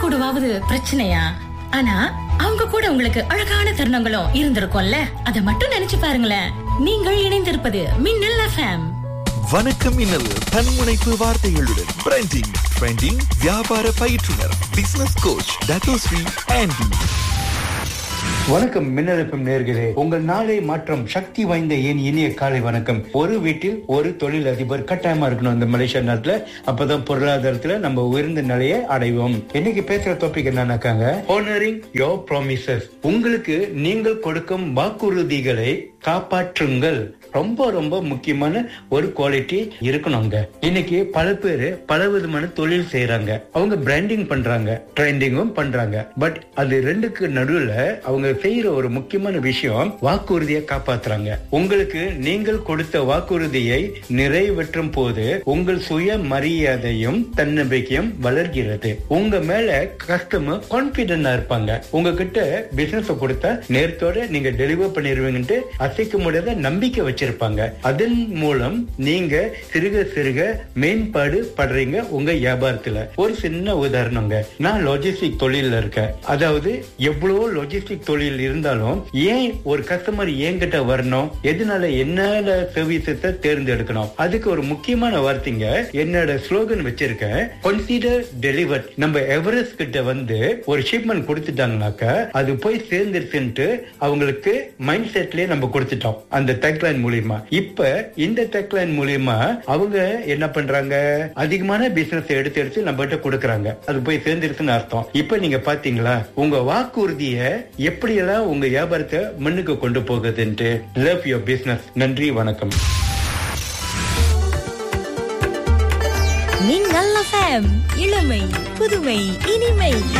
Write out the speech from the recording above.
கூடவாவது பிரச்சனையா ஆனா அவங்க கூட உங்களுக்கு அழகான தருணங்களும் இருந்திருக்கும்ல அத மட்டும் நினைச்சு பாருங்களேன் நீங்கள் இணைந்திருப்பது மின்னல் எஃப்எம் வணக்கம் மின்னல் தன்முனைப்பு வார்த்தைகளுடன் பிராண்டிங் ட்ரெண்டிங் வியாபார பயிற்றுனர் பிசினஸ் கோச் டட்டோஸ்ரீ ஆண்டி வணக்கம் மின்னலப்பம் நேர்களே உங்கள் நாளை மாற்றம் சக்தி வாய்ந்த என் இனிய காலை வணக்கம் ஒரு வீட்டில் ஒரு தொழில் அதிபர் கட்டாயமா இருக்கணும் இந்த மலேசியா நாட்டுல அப்பதான் பொருளாதாரத்துல நம்ம உயர்ந்த நிலையை அடைவோம் இன்னைக்கு பேசுற டாபிக் என்னன்னாக்காங்க ஹோனரிங் யோர் ப்ராமிசஸ் உங்களுக்கு நீங்கள் கொடுக்கும் வாக்குறுதிகளை காப்பாற்றுங்கள் ரொம்ப ரொம்ப முக்கியமான ஒரு குவாலிட்டி இருக்கணுங்க இன்னைக்கு பல பேரு பல விதமான தொழில் செய்யறாங்க அவங்க பிராண்டிங் பண்றாங்க ட்ரெண்டிங்கும் பண்றாங்க பட் அது ரெண்டுக்கு நடுவுல அவங்க செய்யற ஒரு முக்கியமான விஷயம் வாக்குறுதியை காப்பாத்துறாங்க உங்களுக்கு நீங்கள் கொடுத்த வாக்குறுதியை நிறைவேற்றும் போது உங்கள் சுய மரியாதையும் தன்னம்பிக்கையும் வளர்கிறது உங்க மேல கஸ்டமர் கான்பிடண்டா இருப்பாங்க உங்ககிட்ட பிசினஸ் கொடுத்தா நேரத்தோட நீங்க டெலிவர் பண்ணிருவீங்கன்ட்டு அசைக்க முடியாத நம்பிக்கை வச்சிருப்பாங்க அதன் மூலம் நீங்க சிறுக சிறுக மேம்பாடு படுறீங்க உங்க வியாபாரத்துல ஒரு சின்ன உதாரணங்க நான் லாஜிஸ்டிக் தொழில இருக்கேன் அதாவது எவ்வளவோ லாஜிஸ்டிக் தொழில் இருந்தாலும் ஏன் ஒரு கஸ்டமர் என்கிட்ட வரணும் எதனால என்னோட சர்வீசஸ தேர்ந்தெடுக்கணும் அதுக்கு ஒரு முக்கியமான வார்த்தைங்க என்னோட ஸ்லோகன் வச்சிருக்கேன் கன்சிடர் டெலிவர் நம்ம எவரெஸ்ட் கிட்ட வந்து ஒரு ஷிப்மெண்ட் கொடுத்துட்டாங்கனாக்கா அது போய் சேர்ந்துருச்சுன்ட்டு அவங்களுக்கு மைண்ட் செட்லயே நம்ம கொடுத்துட்டோம் அந்த டெக்லைன் மூலியமா இப்ப இந்த டெக்லைன் மூலியமா அவங்க என்ன பண்றாங்க அதிகமான பிசினஸ் எடுத்து எடுத்து நம்ம கிட்ட கொடுக்கறாங்க அது போய் சேர்ந்துருச்சுன்னு அர்த்தம் இப்ப நீங்க பாத்தீங்களா உங்க வாக்குறுதிய எப்படியெல்லாம் உங்க வியாபாரத்தை முன்னுக்கு கொண்டு போகுதுன்ட்டு லவ் யுவர் பிசினஸ் நன்றி வணக்கம் மின்னல் எஃப்எம் இளமை புதுமை இனிமை